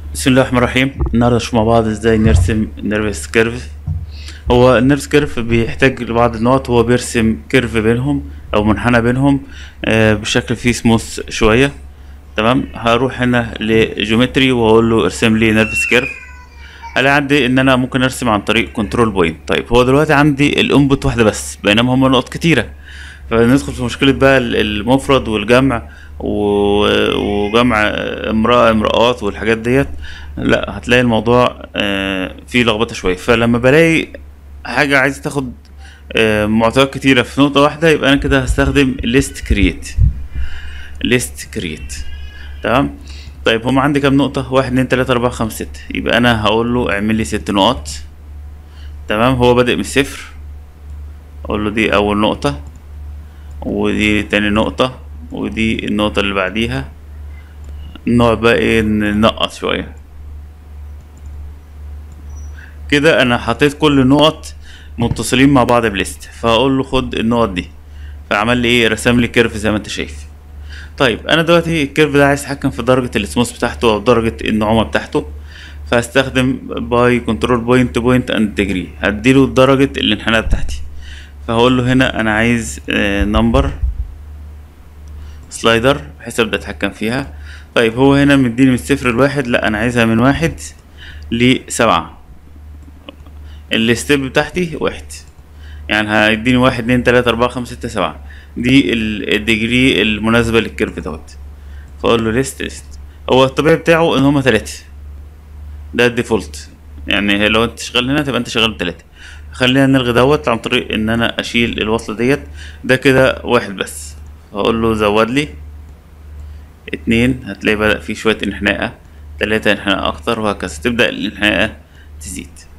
بسم الله الرحمن الرحيم النهارده نشوف مع بعض ازاي نرسم نيرفس كيرف هو النيرفس كيرف بيحتاج لبعض النقط هو بيرسم كيرف بينهم او منحنى بينهم آه، بشكل فيه سموث شويه تمام هروح هنا لجيومتري واقول له ارسم لي نيرفس كيرف هلاقي عندي ان انا ممكن ارسم عن طريق كنترول بوينت طيب هو دلوقتي عندي الانبوت واحده بس بينما هم نقط كتيره فندخل في مشكله بقى ال- المفرد والجمع و- وجمع امرأة امرأات والحاجات ديت لا هتلاقي الموضوع آه، فيه لخبطة شوية فلما بلاقي حاجة عايز تاخد آه، معطيات كتيرة في نقطة واحدة يبقى أنا كده هستخدم list create list create تمام طيب هما عندي كام نقطة واحد اتنين تلاتة أربعة خمسة ستة يبقى أنا هقول له اعمل لي ست نقط تمام هو بادئ من الصفر أقول له دي أول نقطة ودي تاني نقطة ودي النقطة اللي بعديها نقعد بقى ايه ننقط شوية كده انا حطيت كل النقط متصلين مع بعض بليست فهقول له خد النقط دي فعمل لي ايه رسم لي كيرف زي ما انت شايف طيب انا دلوقتي الكيرف ده عايز اتحكم في درجة السموث بتاعته او درجة النعومة بتاعته فهستخدم باي كنترول بوينت بوينت اند ديجري هديله درجة الانحناء بتاعتي فهقول له هنا انا عايز نمبر سلايدر بحيث ابدا اتحكم فيها طيب هو هنا مديني من الصفر لواحد لا انا عايزها من واحد لسبعة الستيب بتاعتي واحد يعني هيديني واحد اتنين تلاتة أربعة خمسة ستة سبعة دي ال- الديجري المناسبة للكيرف دوت فأقول له ليست ليست هو الطبيعي بتاعه إن هما تلاتة ده الديفولت يعني لو انت شغال هنا تبقى انت شغال بتلاتة خلينا نلغي دوت عن طريق ان انا اشيل الوصلة ديت ده كده واحد بس هقول له زود لي اتنين هتلاقي بدأ فيه شوية انحناء تلاتة انحناء اكتر وهكذا تبدأ الانحناء تزيد